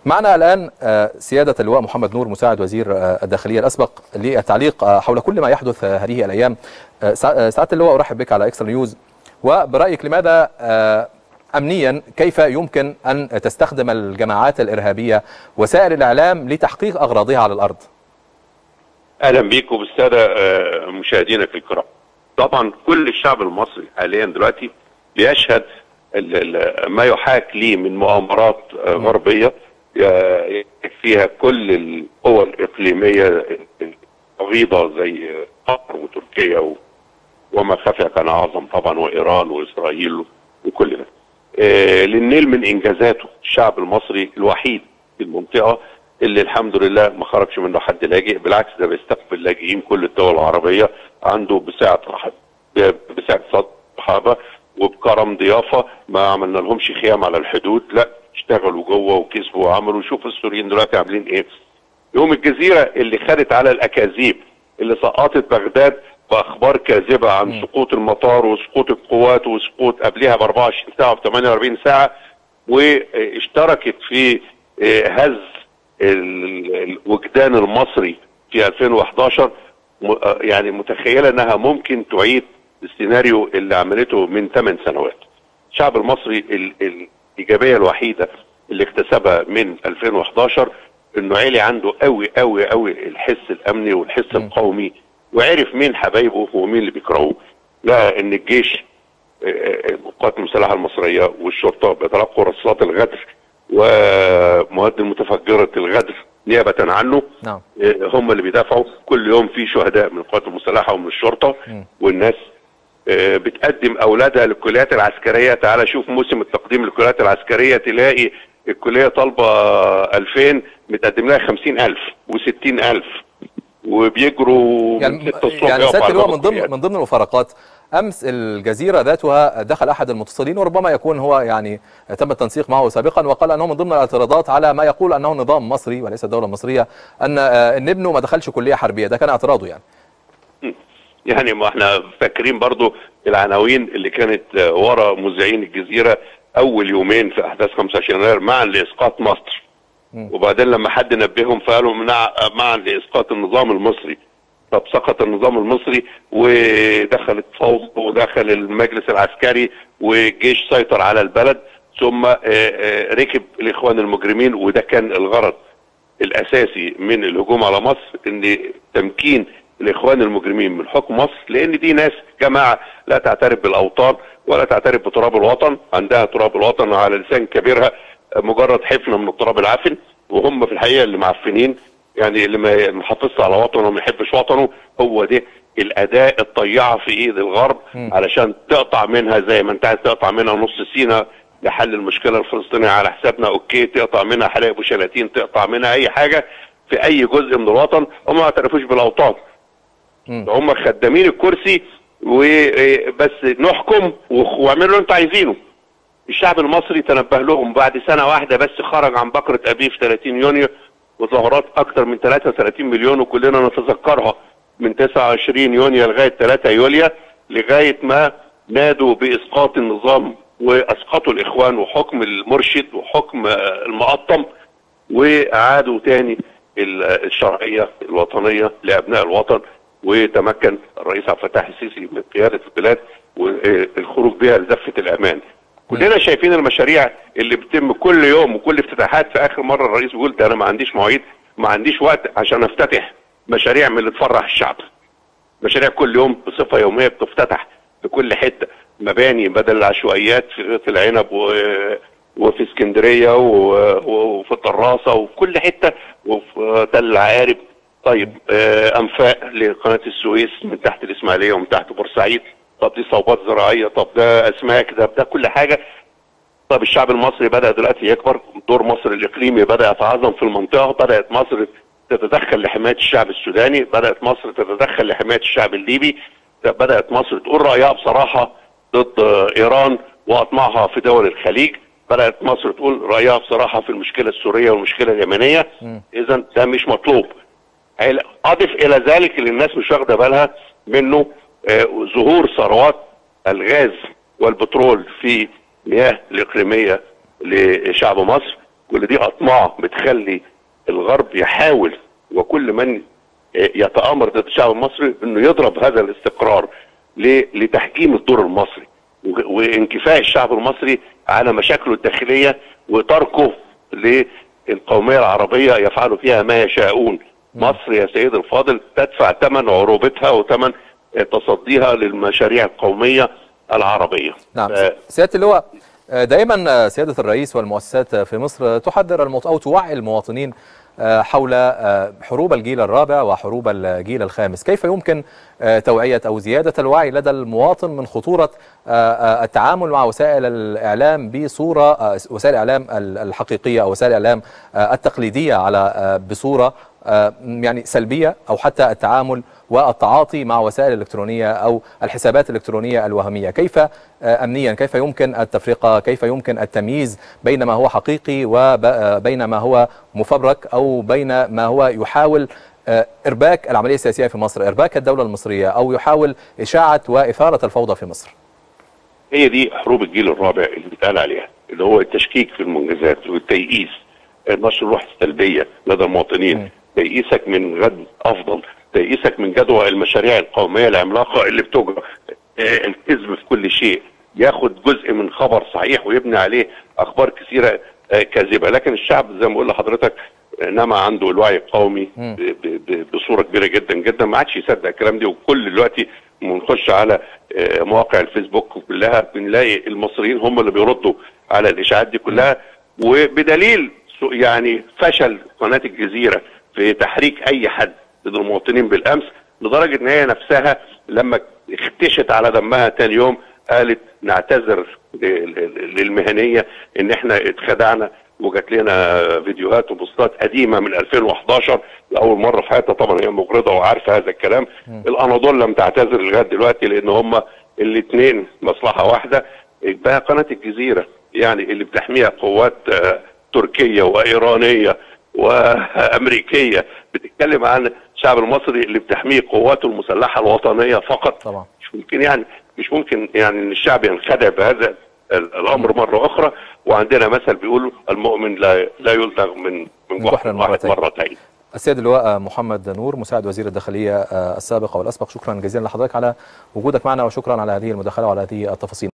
معنا الآن سيادة اللواء محمد نور مساعد وزير الداخلية الأسبق للتعليق حول كل ما يحدث هذه الأيام سعادة اللواء أرحب بك على إكسترا نيوز وبرأيك لماذا أمنيا كيف يمكن أن تستخدم الجماعات الإرهابية وسائل الإعلام لتحقيق أغراضها على الأرض أهلا بك وبالسادة مشاهدينك الكرام طبعا كل الشعب المصري حاليا دلوقتي بيشهد ما يحاك ليه من مؤامرات غربية فيها كل القوى الإقليمية الغيضة زي قطر وتركيا وما خفي كان أعظم طبعا وإيران وإسرائيل وكل ده للنيل من إنجازاته الشعب المصري الوحيد في المنطقة اللي الحمد لله ما خرجش منه حد لاجئ بالعكس ده بيستقبل لاجئين كل الدول العربية عنده بسعة رحب بسعة صد رحابة وبكرم ضيافة ما عملنا لهمش خيام على الحدود لا اشتغلوا جوه وكسبوا وعملوا شوف السوريين دلوقتي عاملين ايه يوم الجزيرة اللي خدت على الأكاذيب اللي سقطت بغداد باخبار كاذبه عن م. سقوط المطار وسقوط القوات وسقوط قبلها ب 24 ساعه و 48 ساعه واشتركت في هز الوجدان المصري في 2011 يعني متخيله انها ممكن تعيد السيناريو اللي عملته من 8 سنوات. الشعب المصري الايجابيه الوحيده اللي اكتسبها من 2011 انه عالي عنده قوي قوي قوي الحس الامني والحس م. القومي وعرف مين حبايبه ومين اللي بيكرهوه لقى ان الجيش القوات المسلحه المصريه والشرطه بيتلقوا رصاصات الغدر ومواد متفجره الغدر نيابه عنه نعم. هم اللي بيدافعوا كل يوم في شهداء من القوات المسلحه ومن الشرطه م. والناس بتقدم اولادها للكليات العسكريه تعالى شوف موسم التقديم للكليات العسكريه تلاقي الكليه طالبه 2000 متقدم لها 50000 و60000 وبيجروا يعني يعني سياده اللواء من ضمن من ضمن المفارقات امس الجزيره ذاتها دخل احد المتصلين وربما يكون هو يعني تم التنسيق معه سابقا وقال انه من ضمن الاعتراضات على ما يقول انه نظام مصري وليس الدوله المصريه ان ان ابنه ما دخلش كليه حربيه ده كان اعتراضه يعني يعني ما احنا فاكرين برضو العناوين اللي كانت ورا مذيعين الجزيره اول يومين في احداث 25 يناير معا لاسقاط مصر وبعدين لما حد نبههم فقالوا منع معا لاسقاط النظام المصري طب سقط النظام المصري ودخلت فوضى ودخل المجلس العسكري والجيش سيطر على البلد ثم ركب الاخوان المجرمين وده كان الغرض الاساسي من الهجوم على مصر ان تمكين الاخوان المجرمين من حكم مصر لان دي ناس جماعه لا تعترف بالاوطان ولا تعترف بتراب الوطن عندها تراب الوطن على لسان كبيرها مجرد حفنه من التراب العفن وهم في الحقيقه اللي معفنين يعني اللي ما محافظش على وطنه وما يحبش وطنه هو ده الاداه الطيعه في ايد الغرب م. علشان تقطع منها زي ما انت عايز تقطع منها نص سينا لحل المشكله الفلسطينيه على حسابنا اوكي تقطع منها حلايب ابو شلاتين تقطع منها اي حاجه في اي جزء من الوطن هم ما اعترفوش بالاوطان م. هم خدامين الكرسي وبس نحكم واعملوا اللي انتوا عايزينه الشعب المصري تنبه لهم بعد سنه واحده بس خرج عن بكره ابيه في 30 يونيو وظهورات اكثر من 33 مليون وكلنا نتذكرها من 29 يونيو لغايه 3 يوليو لغايه ما نادوا باسقاط النظام واسقطوا الاخوان وحكم المرشد وحكم المقطم واعادوا تاني الشرعيه الوطنيه لابناء الوطن وتمكن الرئيس عبد الفتاح السيسي من قياده البلاد والخروج بها لزفه الامان. كلنا شايفين المشاريع اللي بتتم كل يوم وكل افتتاحات في اخر مره الرئيس بيقول ده انا ما عنديش مواعيد ما عنديش وقت عشان افتتح مشاريع من اللي تفرح الشعب. مشاريع كل يوم بصفه يوميه بتفتتح في كل حته مباني بدل العشوائيات في غيط العنب و... وفي اسكندريه و... وفي الطراسه وفي كل حته وفي تل العقارب طيب انفاق لقناه السويس من تحت الاسماعيليه ومن تحت بورسعيد طب دي صوبات زراعيه طب ده اسماك ده ده كل حاجه طب الشعب المصري بدا دلوقتي يكبر دور مصر الاقليمي بدا يتعظم في المنطقه بدات مصر تتدخل لحمايه الشعب السوداني بدات مصر تتدخل لحمايه الشعب الليبي بدات مصر تقول رايها بصراحه ضد ايران واطماعها في دول الخليج بدات مصر تقول رايها بصراحه في المشكله السوريه والمشكله اليمنيه اذا ده مش مطلوب اضف الى ذلك اللي الناس مش واخده بالها منه آه ظهور ثروات الغاز والبترول في مياه الاقليميه لشعب مصر كل دي اطماع بتخلي الغرب يحاول وكل من يتامر ضد الشعب المصري انه يضرب هذا الاستقرار لتحجيم الدور المصري وانكفاء الشعب المصري على مشاكله الداخليه وتركه للقوميه العربيه يفعلوا فيها ما يشاءون مصر يا سيد الفاضل تدفع ثمن عروبتها وثمن تصديها للمشاريع القوميه العربيه نعم ف... سياده اللواء دائما سياده الرئيس والمؤسسات في مصر تحذر المواط... او توعي المواطنين حول حروب الجيل الرابع وحروب الجيل الخامس كيف يمكن توعية أو زيادة الوعي لدى المواطن من خطورة التعامل مع وسائل الإعلام بصورة وسائل الإعلام الحقيقية أو وسائل الإعلام التقليدية على بصورة يعني سلبية أو حتى التعامل والتعاطي مع وسائل الإلكترونية أو الحسابات الإلكترونية الوهمية كيف أمنيا كيف يمكن التفرقة كيف يمكن التمييز بين ما هو حقيقي وبين ما هو مفبرك أو بين ما هو يحاول إرباك العملية السياسية في مصر إرباك الدولة المصرية أو يحاول إشاعة وإثارة الفوضى في مصر هي دي حروب الجيل الرابع اللي بيتقال عليها اللي هو التشكيك في المنجزات والتيئيس نشر الروح السلبية لدى المواطنين م. تيئيسك من غد أفضل تيئيسك من جدوى المشاريع القومية العملاقة اللي بتجرى الكذب في كل شيء ياخد جزء من خبر صحيح ويبني عليه أخبار كثيرة كاذبة لكن الشعب زي ما بقول لحضرتك انما عنده الوعي القومي بصوره كبيره جدا جدا ما عادش يصدق الكلام ده وكل دلوقتي بنخش على مواقع الفيسبوك كلها بنلاقي المصريين هم اللي بيردوا على الاشاعات دي كلها وبدليل يعني فشل قناه الجزيره في تحريك اي حد ضد المواطنين بالامس لدرجه ان هي نفسها لما اختشت على دمها تاني يوم قالت نعتذر للمهنيه ان احنا اتخدعنا وجات لنا فيديوهات وبوستات قديمه من 2011 لاول مره في حياتها طبعا هي مغرضه وعارفه هذا الكلام م. الاناضول لم تعتذر لغايه دلوقتي لان هم الاثنين مصلحه واحده بقى قناه الجزيره يعني اللي بتحميها قوات تركيه وايرانيه وامريكيه بتتكلم عن الشعب المصري اللي بتحميه قواته المسلحه الوطنيه فقط طبعا مش ممكن يعني مش ممكن يعني ان الشعب ينخدع بهذا الامر مره اخرى وعندنا مثل بيقول المؤمن لا لا يلدغ من من جحر واحد مرتين السيد اللواء محمد نور مساعد وزير الداخليه السابق والاسبق شكرا جزيلا لحضرتك على وجودك معنا وشكرا على هذه المداخله وعلى هذه التفاصيل